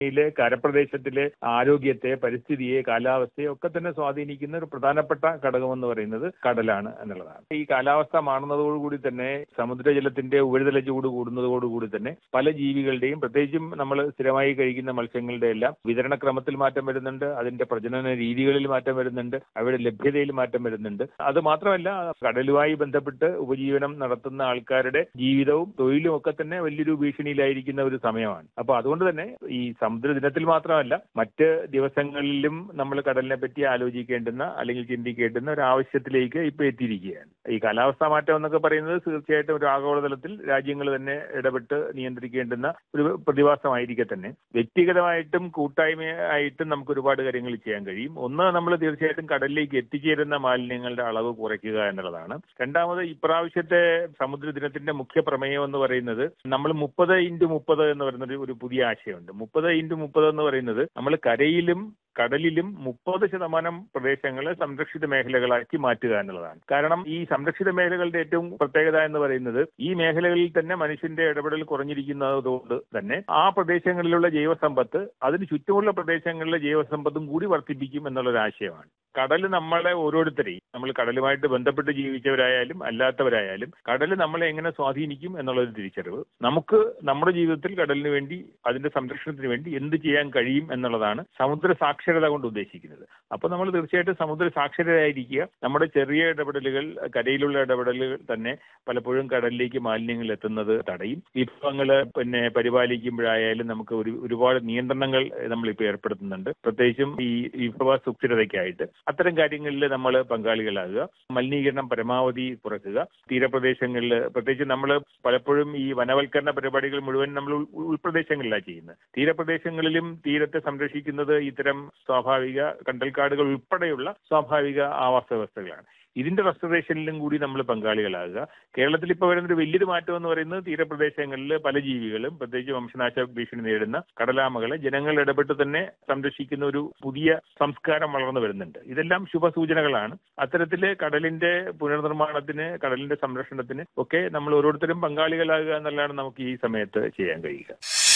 യിലെ കരപ്രദേശത്തിലെ ആരോഗ്യത്തെ പരിസ്ഥിതിയെ കാലാവസ്ഥയെ ഒക്കെ തന്നെ സ്വാധീനിക്കുന്ന ഒരു പ്രധാനപ്പെട്ട ഘടകമെന്ന് പറയുന്നത് കടലാണ് എന്നുള്ളതാണ് ഈ കാലാവസ്ഥ മാറുന്നതോടുകൂടി തന്നെ സമുദ്രജലത്തിന്റെ ഉപരിതല ചൂട് കൂടുന്നതോടുകൂടി തന്നെ പല ജീവികളുടെയും പ്രത്യേകിച്ചും നമ്മൾ സ്ഥിരമായി കഴിക്കുന്ന മത്സ്യങ്ങളുടെ എല്ലാം വിതരണക്രമത്തിൽ മാറ്റം വരുന്നുണ്ട് അതിന്റെ പ്രജനന രീതികളിൽ മാറ്റം വരുന്നുണ്ട് അവയുടെ ലഭ്യതയിൽ മാറ്റം വരുന്നുണ്ട് അത് മാത്രമല്ല കടലുമായി ബന്ധപ്പെട്ട് ഉപജീവനം നടത്തുന്ന ആൾക്കാരുടെ ജീവിതവും തൊഴിലും ഒക്കെ തന്നെ വലിയൊരു ഭീഷണിയിലായിരിക്കുന്ന ഒരു സമയമാണ് അപ്പൊ അതുകൊണ്ട് തന്നെ ഈ സമുദ്ര ദിനത്തിൽ മാത്രമല്ല മറ്റ് ദിവസങ്ങളിലും നമ്മൾ കടലിനെ പറ്റി ആലോചിക്കേണ്ടുന്ന അല്ലെങ്കിൽ ചിന്തിക്കേണ്ടുന്ന ഒരു ആവശ്യത്തിലേക്ക് ഇപ്പൊ എത്തിയിരിക്കുകയാണ് ഈ കാലാവസ്ഥാ മാറ്റം എന്നൊക്കെ പറയുന്നത് തീർച്ചയായിട്ടും ഒരു ആഗോളതലത്തിൽ രാജ്യങ്ങൾ തന്നെ ഇടപെട്ട് നിയന്ത്രിക്കേണ്ടുന്ന ഒരു പ്രതിഭാസമായിരിക്കെ തന്നെ വ്യക്തിഗതമായിട്ടും കൂട്ടായ്മയായിട്ടും നമുക്ക് ഒരുപാട് കാര്യങ്ങൾ ചെയ്യാൻ കഴിയും ഒന്ന് നമ്മൾ തീർച്ചയായിട്ടും കടലിലേക്ക് എത്തിച്ചേരുന്ന മാലിന്യങ്ങളുടെ അളവ് കുറയ്ക്കുക എന്നുള്ളതാണ് രണ്ടാമത് ഇപ്രാവശ്യത്തെ സമുദ്ര ദിനത്തിന്റെ മുഖ്യ പ്രമേയം എന്ന് പറയുന്നത് നമ്മൾ മുപ്പത് ഇൻറ്റു മുപ്പത് എന്ന് പറയുന്ന ഒരു- ഒരു പുതിയ ആശയമുണ്ട് മുപ്പത് ഇൻറ്റു മുപ്പത് എന്ന് പറയുന്നത് നമ്മൾ കരയിലും കടലിലും മുപ്പത് ശതമാനം പ്രദേശങ്ങളെ സംരക്ഷിത മേഖലകളാക്കി മാറ്റുക എന്നുള്ളതാണ് കാരണം ഈ സംരക്ഷിത മേഖലകളുടെ ഏറ്റവും പ്രത്യേകത എന്ന് പറയുന്നത് ഈ മേഖലകളിൽ തന്നെ മനുഷ്യന്റെ ഇടപെടൽ കുറഞ്ഞിരിക്കുന്നതുകൊണ്ട് തന്നെ ആ പ്രദേശങ്ങളിലുള്ള ജൈവസമ്പത്ത് അതിന് ചുറ്റുമുള്ള പ്രദേശങ്ങളിലെ ജൈവസമ്പത്തും കൂടി വർദ്ധിപ്പിക്കും എന്നുള്ള ഒരു ആശയമാണ് കടൽ നമ്മളെ ഓരോരുത്തരെയും നമ്മൾ കടലുമായിട്ട് ബന്ധപ്പെട്ട് ജീവിച്ചവരായാലും അല്ലാത്തവരായാലും കടൽ നമ്മളെ എങ്ങനെ സ്വാധീനിക്കും എന്നുള്ളൊരു തിരിച്ചറിവ് നമുക്ക് നമ്മുടെ ജീവിതത്തിൽ കടലിന് വേണ്ടി അതിന്റെ സംരക്ഷണത്തിന് വേണ്ടി എന്ത് ചെയ്യാൻ കഴിയും എന്നുള്ളതാണ് സമുദ്ര സാക്ഷരത കൊണ്ട് ഉദ്ദേശിക്കുന്നത് അപ്പൊ നമ്മൾ തീർച്ചയായിട്ടും സമുദ്ര സാക്ഷരരായിരിക്കുക നമ്മുടെ ചെറിയ ഇടപെടലുകൾ കരയിലുള്ള ഇടപെടലുകൾ തന്നെ പലപ്പോഴും കടലിലേക്ക് മാലിന്യങ്ങൾ എത്തുന്നത് തടയും വിഭവങ്ങൾ പിന്നെ പരിപാലിക്കുമ്പോഴായാലും നമുക്ക് ഒരു ഒരുപാട് നിയന്ത്രണങ്ങൾ നമ്മൾ ഇപ്പോൾ ഏർപ്പെടുത്തുന്നുണ്ട് പ്രത്യേകിച്ചും ഈ വിഭവ സുസ്ഥിരതയ്ക്കായിട്ട് അത്തരം കാര്യങ്ങളിൽ നമ്മൾ പങ്കാളികളാകുക മലിനീകരണം പരമാവധി കുറയ്ക്കുക തീരപ്രദേശങ്ങളിൽ പ്രത്യേകിച്ച് നമ്മൾ പലപ്പോഴും ഈ വനവൽക്കരണ പരിപാടികൾ മുഴുവൻ നമ്മൾ ഉൾ- ഉൾപ്രദേശങ്ങളിലാണ് ചെയ്യുന്നത് തീരപ്രദേശങ്ങളിലും തീരത്തെ സംരക്ഷിക്കുന്നത് ഇത്തരം സ്വാഭാവിക കണ്ടൽക്കാടുകൾ ഉൾപ്പെടെയുള്ള സ്വാഭാവിക ആവാസ വ്യവസ്ഥകളാണ് ഇതിന്റെ റെസ്റ്റോറേഷനിലും കൂടി നമ്മൾ പങ്കാളികളാകുക കേരളത്തിൽ ഇപ്പോൾ വരുന്നൊരു വലിയൊരു മാറ്റം എന്ന് പറയുന്നത് തീരപ്രദേശങ്ങളിൽ പല ജീവികളും പ്രത്യേകിച്ച് വംശനാശ ഭീഷണി നേരിടുന്ന കടലാമകളെ ജനങ്ങൾ ഇടപെട്ട് തന്നെ സംരക്ഷിക്കുന്ന ഒരു പുതിയ സംസ്കാരം വളർന്നു വരുന്നുണ്ട് ഇതെല്ലാം ശുഭസൂചനകളാണ് അത്തരത്തില് കടലിന്റെ പുനർനിർമ്മാണത്തിന് കടലിന്റെ സംരക്ഷണത്തിന് ഒക്കെ നമ്മൾ ഓരോരുത്തരും പങ്കാളികളാകുക എന്നുള്ളതാണ് നമുക്ക് ഈ സമയത്ത് ചെയ്യാൻ കഴിയുക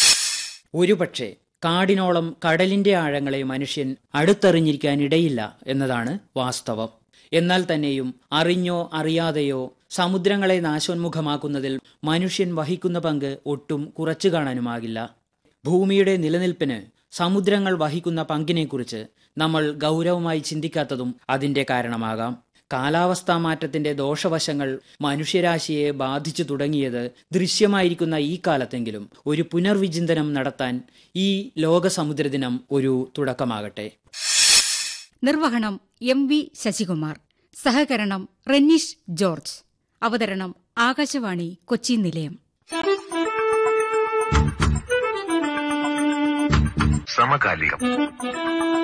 ഒരുപക്ഷെ കാടിനോളം കടലിന്റെ ആഴങ്ങളെ മനുഷ്യൻ അടുത്തറിഞ്ഞിരിക്കാനിടയില്ല എന്നതാണ് വാസ്തവം എന്നാൽ തന്നെയും അറിഞ്ഞോ അറിയാതെയോ സമുദ്രങ്ങളെ നാശോന്മുഖമാക്കുന്നതിൽ മനുഷ്യൻ വഹിക്കുന്ന പങ്ക് ഒട്ടും കുറച്ചു കാണാനുമാകില്ല ഭൂമിയുടെ നിലനിൽപ്പിന് സമുദ്രങ്ങൾ വഹിക്കുന്ന പങ്കിനെക്കുറിച്ച് നമ്മൾ ഗൗരവമായി ചിന്തിക്കാത്തതും അതിന്റെ കാരണമാകാം കാലാവസ്ഥാ മാറ്റത്തിന്റെ ദോഷവശങ്ങൾ മനുഷ്യരാശിയെ ബാധിച്ചു തുടങ്ങിയത് ദൃശ്യമായിരിക്കുന്ന ഈ കാലത്തെങ്കിലും ഒരു പുനർവിചിന്തനം നടത്താൻ ഈ ലോക സമുദ്രദിനം ഒരു തുടക്കമാകട്ടെ നിർവഹണം എം വി ശശികുമാർ സഹകരണം റെന്നീഷ് ജോർജ് അവതരണം ആകാശവാണി കൊച്ചി നിലയം സമകാലികം